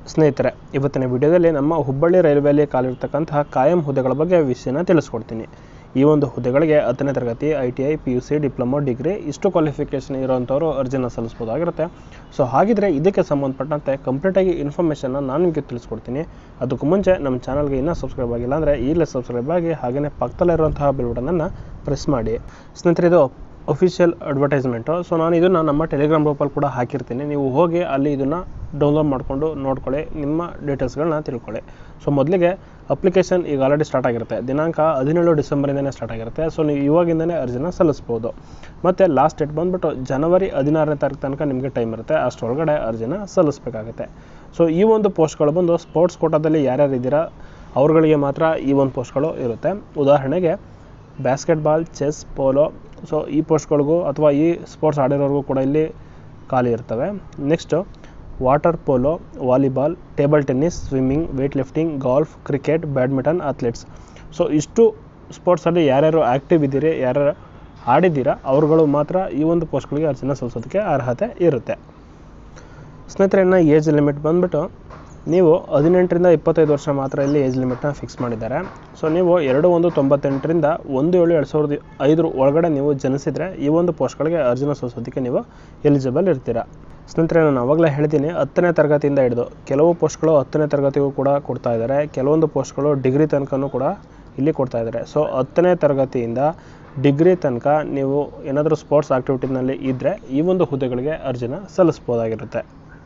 ಸ್ನೇಹಿತರೆ ಇವತ್ತಿನ ವಿಡಿಯೋದಲ್ಲಿ ನಮ್ಮ ಹುಬ್ಬಳ್ಳಿ ರೈಲ್ವೆಯಲ್ಲಿ ಕಾಲಿರ್ತಕ್ಕಂತಹ ಕಾಯಂ ಹುದ್ದೆಗಳ ಬಗ್ಗೆ ವಿಷಯನ ತಿಳಿಸ್ಕೊಡ್ತೀನಿ ಈ ಒಂದು ಹುದ್ದೆಗಳಿಗೆ ಹತ್ತನೇ ತರಗತಿ I T I P U C diploma degree ಇಷ್ಟು ಕ್ವಾಲಿಫಿಕೇಷನ್ ಇರೋವಂಥವ್ರು ಅರ್ಜಿನ ಸಲ್ಲಿಸ್ಬೋದಾಗಿರುತ್ತೆ ಸೊ ಹಾಗಿದ್ರೆ ಇದಕ್ಕೆ ಸಂಬಂಧಪಟ್ಟಂತೆ ಕಂಪ್ಲೀಟಾಗಿ ಇನ್ಫಾರ್ಮೇಷನ್ನ ನಾನು ನಿಮಗೆ ತಿಳಿಸ್ಕೊಡ್ತೀನಿ ಅದಕ್ಕೂ ಮುಂಚೆ ನಮ್ಮ ಚಾನಲ್ಗೆ ಇನ್ನೂ ಸಬ್ಸ್ಕ್ರೈಬ್ ಆಗಿಲ್ಲ ಅಂದರೆ ಈಗಲೇ ಸಬ್ಸ್ಕ್ರೈಬ್ ಆಗಿ ಹಾಗೆಯೇ ಪಕ್ಕದಲ್ಲಿರುವಂತಹ ಬೆಲ್ ಬಟನನ್ನು ಪ್ರೆಸ್ ಮಾಡಿ ಸ್ನೇಹಿತರೆ ಇದು ಅಫಿಷಿಯಲ್ ಅಡ್ವರ್ಟೈಸ್ಮೆಂಟು ಸೊ ನಾನು ಇದನ್ನು ನಮ್ಮ ಟೆಲಿಗ್ರಾಮ್ ಗ್ರೂಪಲ್ಲಿ ಕೂಡ ಹಾಕಿರ್ತೀನಿ ನೀವು ಹೋಗಿ ಅಲ್ಲಿ ಇದನ್ನು ಡೌನ್ಲೋಡ್ ಮಾಡಿಕೊಂಡು ನೋಡ್ಕೊಳ್ಳಿ ನಿಮ್ಮ ಡೀಟೇಲ್ಸ್ಗಳನ್ನ ತಿಳ್ಕೊಳ್ಳಿ ಸೊ ಮೊದಲಿಗೆ ಅಪ್ಲಿಕೇಶನ್ ಈಗ ಆಲ್ರೆಡಿ ಸ್ಟಾರ್ಟ್ ಆಗಿರುತ್ತೆ ದಿನಾಂಕ ಹದಿನೇಳು ಡಿಸೆಂಬರಿಂದನೇ ಸ್ಟಾರ್ಟ್ ಆಗಿರುತ್ತೆ ಸೊ ನೀವು ಇವಾಗಿಂದನೇ ಅರ್ಜಿನ ಸಲ್ಲಿಸ್ಬೋದು ಮತ್ತು ಲಾಸ್ಟ್ ಡೇಟ್ ಬಂದುಬಿಟ್ಟು ಜನವರಿ ಹದಿನಾರನೇ ತಾರೀಕು ತನಕ ನಿಮಗೆ ಟೈಮ್ ಇರುತ್ತೆ ಅಷ್ಟರೊಳಗಡೆ ಅರ್ಜಿನ ಸಲ್ಲಿಸಬೇಕಾಗುತ್ತೆ ಸೊ ಈ ಒಂದು ಪೋಸ್ಟ್ಗಳು ಬಂದು ಸ್ಪೋರ್ಟ್ಸ್ ಕೋಟಾದಲ್ಲಿ ಯಾರ್ಯಾರು ಇದ್ದೀರಾ ಅವ್ರುಗಳಿಗೆ ಮಾತ್ರ ಈ ಒಂದು ಪೋಸ್ಟ್ಗಳು ಇರುತ್ತೆ ಉದಾಹರಣೆಗೆ ಬ್ಯಾಸ್ಕೆಟ್ಬಾಲ್ ಚೆಸ್ ಪೋಲೋ ಸೊ ಈ ಪೋಸ್ಟ್ಗಳಿಗೂ ಅಥವಾ ಈ ಸ್ಪೋರ್ಟ್ಸ್ ಆಡಿರೋರ್ಗೂ ಕೂಡ ಇಲ್ಲಿ ಖಾಲಿ ಇರ್ತವೆ next water polo volleyball table tennis swimming weight lifting golf cricket badminton athletes so ಇಷ್ಟು ಸ್ಪೋರ್ಟ್ಸಲ್ಲಿ ಯಾರ್ಯಾರು ಆ್ಯಕ್ಟಿವ್ ಇದ್ದೀರಿ ಯಾರ್ಯಾರು ಆಡಿದ್ದೀರಾ ಅವ್ರುಗಳು ಮಾತ್ರ ಈ ಒಂದು ಪೋಸ್ಟ್ಗಳಿಗೆ ಅರ್ಜಿನ ಸಲ್ಲಿಸೋದಕ್ಕೆ ಅರ್ಹತೆ ಇರುತ್ತೆ ಸ್ನೇಹಿತರೆ ಇನ್ನು ಏಜ್ ಲಿಮಿಟ್ ಬಂದುಬಿಟ್ಟು ನೀವು ಹದಿನೆಂಟರಿಂದ ಇಪ್ಪತ್ತೈದು ವರ್ಷ ಮಾತ್ರ ಇಲ್ಲಿ ಏಜ್ ಲಿಮಿಟ್ನ ಫಿಕ್ಸ್ ಮಾಡಿದ್ದಾರೆ ಸೊ ನೀವು ಎರಡು ಒಂದು ತೊಂಬತ್ತೆಂಟರಿಂದ ಒಂದು ಏಳು ಎರಡು ಸಾವಿರದ ಐದರ ಒಳಗಡೆ ನೀವು ಜನಿಸಿದರೆ ಈ ಒಂದು ಪೋಸ್ಟ್ಗಳಿಗೆ ಅರ್ಜಿನ ಸಲ್ಲಿಸೋದಕ್ಕೆ ನೀವು ಎಲಿಜಿಬಲ್ ಇರ್ತೀರ ಸ್ನೇಹಿತರೆ ನಾನು ಅವಾಗಲೇ ಹೇಳ್ತೀನಿ ಹತ್ತನೇ ತರಗತಿಯಿಂದ ಹಿಡಿದು ಕೆಲವು ಪೋಸ್ಟ್ಗಳು ಹತ್ತನೇ ತರಗತಿಗೂ ಕೂಡ ಕೊಡ್ತಾ ಇದ್ದಾರೆ ಕೆಲವೊಂದು ಪೋಸ್ಟ್ಗಳು ಡಿಗ್ರಿ ತನಕನೂ ಕೂಡ ಇಲ್ಲಿ ಕೊಡ್ತಾ ಇದ್ದಾರೆ ಸೊ ಹತ್ತನೇ ತರಗತಿಯಿಂದ ಡಿಗ್ರಿ ತನಕ ನೀವು ಏನಾದರೂ ಸ್ಪೋರ್ಟ್ಸ್ ಆ್ಯಕ್ಟಿವಿಟಿನಲ್ಲಿ ಇದ್ದರೆ ಈ ಒಂದು ಹುದ್ದೆಗಳಿಗೆ ಅರ್ಜಿನ ಸಲ್ಲಿಸ್ಬೋದಾಗಿರುತ್ತೆ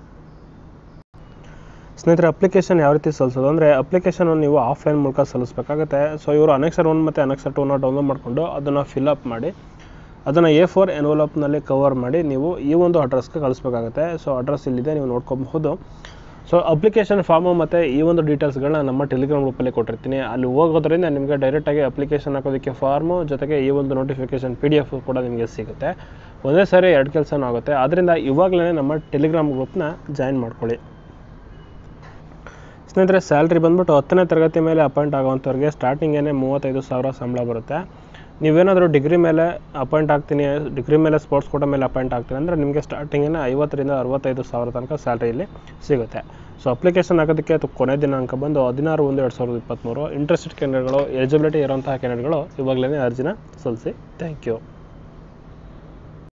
ಸ್ನೇಹಿತರೆ ಅಪ್ಲಿಕೇಶನ್ ಯಾವ ರೀತಿ ಸಲ್ಲಿಸೋದು ಅಂದರೆ ಅಪ್ಲಿಕೇಶನ್ ನೀವು ಆಫ್ಲೈನ್ ಮೂಲಕ ಸಲ್ಲಿಸಬೇಕಾಗುತ್ತೆ ಸೊ ಇವರು ಅನೆಕ್ಸರ್ ಒನ್ ಮತ್ತು ಅನೆಕ್ಸರ್ ಟೂನ ಡೌನ್ಲೋಡ್ ಮಾಡಿಕೊಂಡು ಅದನ್ನು ಫಿಲ್ಅಪ್ ಮಾಡಿ ಅದನ್ನು ಎ ಫೋರ್ ಎನ್ವಲಪ್ನಲ್ಲಿ ಕವರ್ ಮಾಡಿ ನೀವು ಈ ಒಂದು ಅಡ್ರೆಸ್ಗೆ ಕಳಿಸ್ಬೇಕಾಗುತ್ತೆ ಸೊ ಅಡ್ರೆಸ್ ಇಲ್ಲಿದೆ ನೀವು ನೋಡ್ಕೊಬಹುದು ಸೊ ಅಪ್ಲಿಕೇಶನ್ ಫಾರ್ಮು ಮತ್ತು ಈ ಒಂದು ಡೀಟೇಲ್ಸ್ಗಳನ್ನ ನಮ್ಮ ಟೆಲಿಗ್ರಾಮ್ ಗ್ರೂಪಲ್ಲಿ ಕೊಟ್ಟಿರ್ತೀನಿ ಅಲ್ಲಿ ಹೋಗೋದ್ರಿಂದ ನಿಮಗೆ ಡೈರೆಕ್ಟಾಗಿ ಅಪ್ಲಿಕೇಶನ್ ಹಾಕೋದಕ್ಕೆ ಫಾರ್ಮು ಜೊತೆಗೆ ಈ ಒಂದು ನೋಟಿಫಿಕೇಶನ್ ಪಿ ಡಿ ಎಫ್ ಕೂಡ ನಿಮಗೆ ಸಿಗುತ್ತೆ ಒಂದೇ ಸಾರಿ ಎರಡು ಕೆಲಸನೂ ಆಗುತ್ತೆ ಆದ್ದರಿಂದ ಇವಾಗಲೇ ನಮ್ಮ ಟೆಲಿಗ್ರಾಮ್ ಗ್ರೂಪ್ನ ಜಾಯಿನ್ ಮಾಡ್ಕೊಳ್ಳಿ ಸ್ನೇಹಿತರೆ ಸ್ಯಾಲ್ರಿ ಬಂದ್ಬಿಟ್ಟು ಹತ್ತನೇ ತರಗತಿ ಮೇಲೆ ಅಪಾಯಿಂಟ್ ಆಗೋವಂಥವ್ರಿಗೆ ಸ್ಟಾರ್ಟಿಂಗೇನೆ ಮೂವತ್ತೈದು ಸಾವಿರ ಸಂಬಳ ಬರುತ್ತೆ ನೀವೇನಾದರೂ ಡಿಗ್ರಿ ಮೇಲೆ ಅಪಾಯಿಂಟ್ ಆಗ್ತೀನಿ ಡಿಗ್ರಿ ಮೇಲೆ ಸ್ಪೋರ್ಟ್ಸ್ ಕೋಟ ಮೇಲೆ ಅಪಾಯಿಂಟ್ ಆಗ್ತೀನಿ ಅಂದರೆ ನಿಮಗೆ ಸ್ಟಾರ್ಟಿಂಗೇನೆ ಐವತ್ತರಿಂದ ಅರವತ್ತೈದು ಸಾವಿರ ತನಕ ಸ್ಯಾಲ್ರಿ ಇಲ್ಲಿ ಸಿಗುತ್ತೆ ಸೊ ಅಪ್ಲಿಕೇಶನ್ ಹಾಕೋದಕ್ಕೆ ಅದು ಕೊನೆ ದಿನಾಂಕ ಬಂದು ಹದಿನಾರು ಒಂದು ಎರಡು ಸಾವಿರದ ಇಪ್ಪತ್ತ್ಮೂರು ಇಂಟ್ರೆಸ್ಟೆಡ್ ಕ್ಯಾಂಡಿಡೇಟ್ಗಳು ಎಲಿಜಿಬಿಲಿಟಿ ಇರೋಂತಹ ಕ್ಯಾಂಡಿಡೇಟ್ಗಳು ಇವಾಗಲೇ ಅರ್ಜಿನ ಸಲ್ಲಿಸಿ ಥ್ಯಾಂಕ್ ಯು